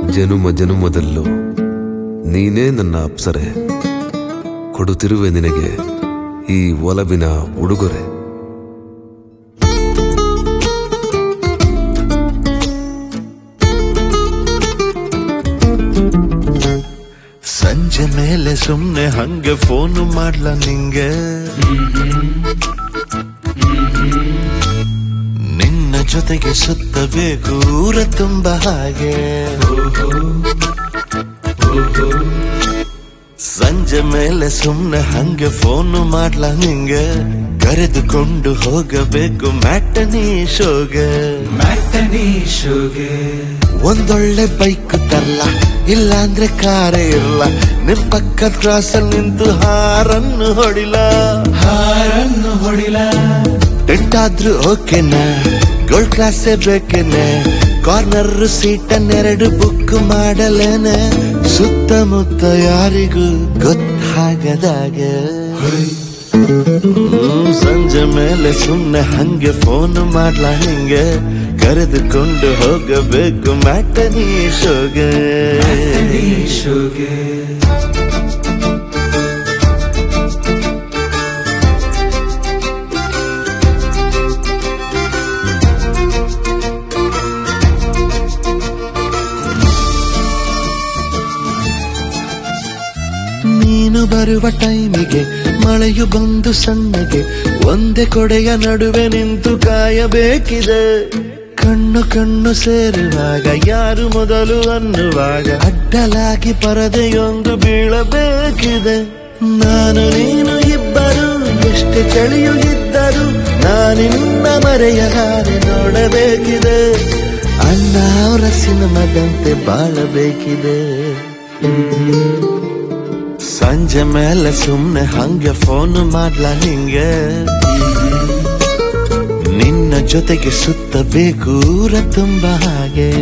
ಜನುಮ ಜನುಮದಲ್ಲೂ ನೀನೇ ನನ್ನ ಅಪ್ಸರೆ ಕೊಡುತ್ತಿರುವೆ ನಿನಗೆ ಈ ಒಲವಿನ ಉಡುಗೊರೆ ಸಂಜೆ ಮೇಲೆ ಸುಮ್ನೆ ಹಂಗೆ ಫೋನ್ ಮಾಡ್ಲ ನಿಂಗೆ ನಿನ್ನ ಜೊತೆಗೆ ಸುತ್ತಬೇಕು ಊರ ತುಂಬ ಹಾಗೆ ಸಂಜೆ ಮೇಲೆ ಸುಮ್ನೆ ಹಂಗೆ ಫೋನ್ ಮಾಡ್ಲ ನಿಂಗೆ ಕರೆದುಕೊಂಡು ಹೋಗಬೇಕು ಮ್ಯಾಟನಿ ಶೋಗೆ ಮ್ಯಾಟನಿ ಶೋಗೆ ಒಂದೊಳ್ಳೆ ಬೈಕ್ ತರಲ್ಲ ಇಲ್ಲಾಂದ್ರೆ ಕಾರೇ ಇರಲ್ಲ ನಿಮ್ ಪಕ್ಕದ ಕ್ರಾಸ್ ಅಲ್ಲಿ ನಿಂತು ಹಾರನ್ನು ಹೊಡಿಲ ಹಾರನ್ನು ಹೊಡಿಲ ಟೆಂಟ್ ಆದ್ರೂ ಓಕೆನಾ ಗೋಲ್ಡ್ ಕ್ಲಾಸೇ ಬೇಕೇನೆ ಕಾರ್ನರ್ ಸೀಟನ್ನೆರಡು ಬುಕ್ ಮಾಡಲೇನೆ ಸುತ್ತಮುತ್ತ ಯಾರಿಗೂ ಗೊತ್ತಾಗದಾಗ ಹ್ಮ್, ಸಂಜೆ ಮೇಲೆ ಸುಮ್ನೆ ಹಂಗೆ ಫೋನ್ ಮಾಡ್ಲ ಹಿಂಗೆ ಕರೆದುಕೊಂಡು ಹೋಗಬೇಕು ಮ್ಯಾಟನಿ ಶೋಗೆ ಮ್ಯಾಟನಿ ಶೋಗೆ ನೀನು ಬರುವ ಟೈಮಿಗೆ ಮಳೆಯು ಬಂದು ಸಣ್ಣಗೆ ಒಂದೇ ಕೊಡೆಯ ನಡುವೆ ನಿಂತು ಕಾಯಬೇಕಿದೆ ಕಣ್ಣು ಕಣ್ಣು ಸೇರುವಾಗ ಯಾರು ಮೊದಲು ಅನ್ನುವಾಗ ಅಡ್ಡಲಾಗಿ ಪರದೆಯೊಂದು ಬೀಳಬೇಕಿದೆ ನಾನು ನೀನು ಇಬ್ಬರು ಎಷ್ಟೇ ಚಳಿಯು ಇದ್ದರು ನಾನಿನ್ನ ಮರೆಯಲಾರೆ ನೋಡಬೇಕಿದೆ ಅಣ್ಣ ಅವರ ಸಿನಿಮಾದಂತೆ ಬಾಳಬೇಕಿದೆ ಸಂಜೆ ಮೇಲೆ ಸುಮ್ನೆ ಹಂಗೆ ಫೋನ್ ಮಾಡ್ಲ ನಿಂಗೆ ನಿನ್ನ ಜೊತೆಗೆ ಸುತ್ತಬೇಕು ಊರ ತುಂಬ ಹಾಗೆ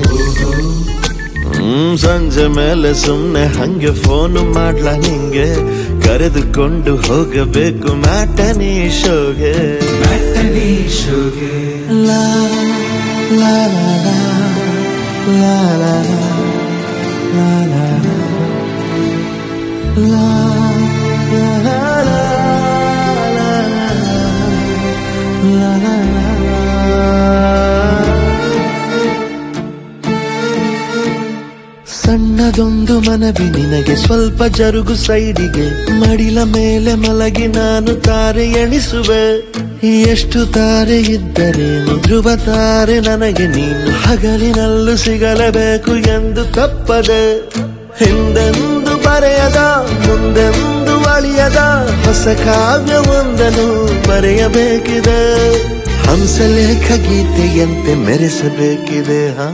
ಹ್ಮ್ ಸಂಜೆ ಮೇಲೆ ಸುಮ್ನೆ ಹಂಗೆ ಫೋನ್ ಮಾಡ್ಲ ನಿಂಗೆ ಕರೆದುಕೊಂಡು ಹೋಗಬೇಕು ಮ್ಯಾಟನಿ ಶೋಗೆ ಮ್ಯಾಟನಿ ಶೋಗೆ ಲಾ ಲಾ ಲಾ ಲಾ ಲಾ ಲಾ ಲಾ ಲಾ ಲಾ ಲಾ ಲಾ ಲಾ ಸಣ್ಣದೊಂದು ಮನವಿ ನಿನಗೆ ಸ್ವಲ್ಪ ಜರುಗು ಸೈಡಿಗೆ ಮಡಿಲ ಮೇಲೆ ಮಲಗಿ ನಾನು ತಾರೆ ಎಣಿಸುವೆ ಎಷ್ಟು ತಾರೆ ಇದ್ದರೇನು ಧ್ರುವ ತಾರೆ ನನಗೆ ನೀನು ಹಗಲಿನಲ್ಲೂ ಸಿಗಲೇಬೇಕು ಎಂದು ತಪ್ಪದೆ ಹಿಂದೆಂದು ಬರೆಯದ ಮುಂದೆಂದು ಅಳಿಯದ ಹೊಸ ಕಾವ್ಯವೊಂದನ್ನು ಬರೆಯಬೇಕಿದೆ ಹಂಸಲೇಖ ಗೀತೆಯಂತೆ ಮೆರೆಸಬೇಕಿದೆ ಹಾ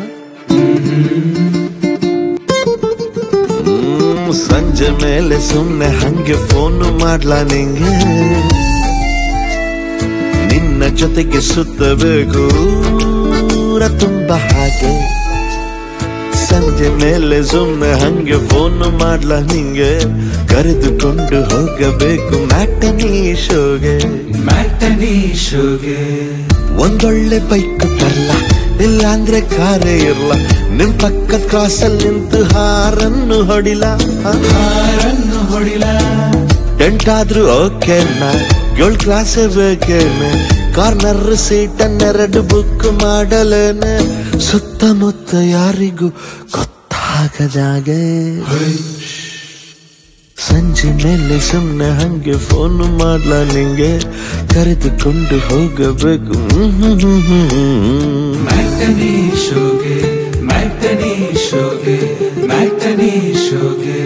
ಹ್ಮ್, ಸಂಜೆ ಮೇಲೆ ಸುಮ್ನೆ ಹಂಗೆ ಫೋನ್ ಮಾಡ್ಲ ನಿಂಗೆ ನಿನ್ನ ಜೊತೆಗೆ ಸುತ್ತಬೇಕು ಊರ ತುಂಬ ಹಾಗೆ ಸಂಜೆ ಮೇಲೆ ಸುಮ್ನೆ ಹಂಗೆ ಫೋನ್ ಮಾಡ್ಲ ನಿಂಗೆ ಕರೆದುಕೊಂಡು ಹೋಗಬೇಕು ಮ್ಯಾಟನಿ ಶೋಗೆ ಮ್ಯಾಟನಿ ಶೋಗೆ ಒಂದೊಳ್ಳೆ ಬೈಕ್ ತರಲ್ಲ ಇಲ್ಲಾಂದ್ರೆ ಕಾರೇ ಇರಲ್ಲ ನಿಮ್ ಪಕ್ಕದ ಕ್ರಾಸ್ ಅಲ್ಲಿ ನಿಂತು ಹಾರನ್ನು ಹೊಡಿಲ ಹಾರನ್ನು ಹೊಡಿಲ ಟೆಂಟ್ ಆದ್ರೂ ಓಕೆನಾ ಏಳ್ ಕ್ಲಾಸ್ ಬೇಕೇನೆ ಕಾರ್ನರ್ ಸೀಟನ್ನೆರಡು ಬುಕ್ ಮಾಡಲೇನೆ ಸುತ್ತಮುತ್ತ ಯಾರಿಗೂ ಗೊತ್ತಾಗದಾಗೆ ಸಂಜೆ ಮೇಲೆ ಸುಮ್ನೆ ಹಂಗೆ ಫೋನ್ ಮಾಡ್ಲ ನಿಂಗೆ ಕರೆದುಕೊಂಡು ಹೋಗಬೇಕು ಮ್ಯಾಟನಿ ಶೋಗೆ ಮ್ಯಾಟನಿ ಶೋಗೆ ಮ್ಯಾಟನಿ ಶೋಗೆ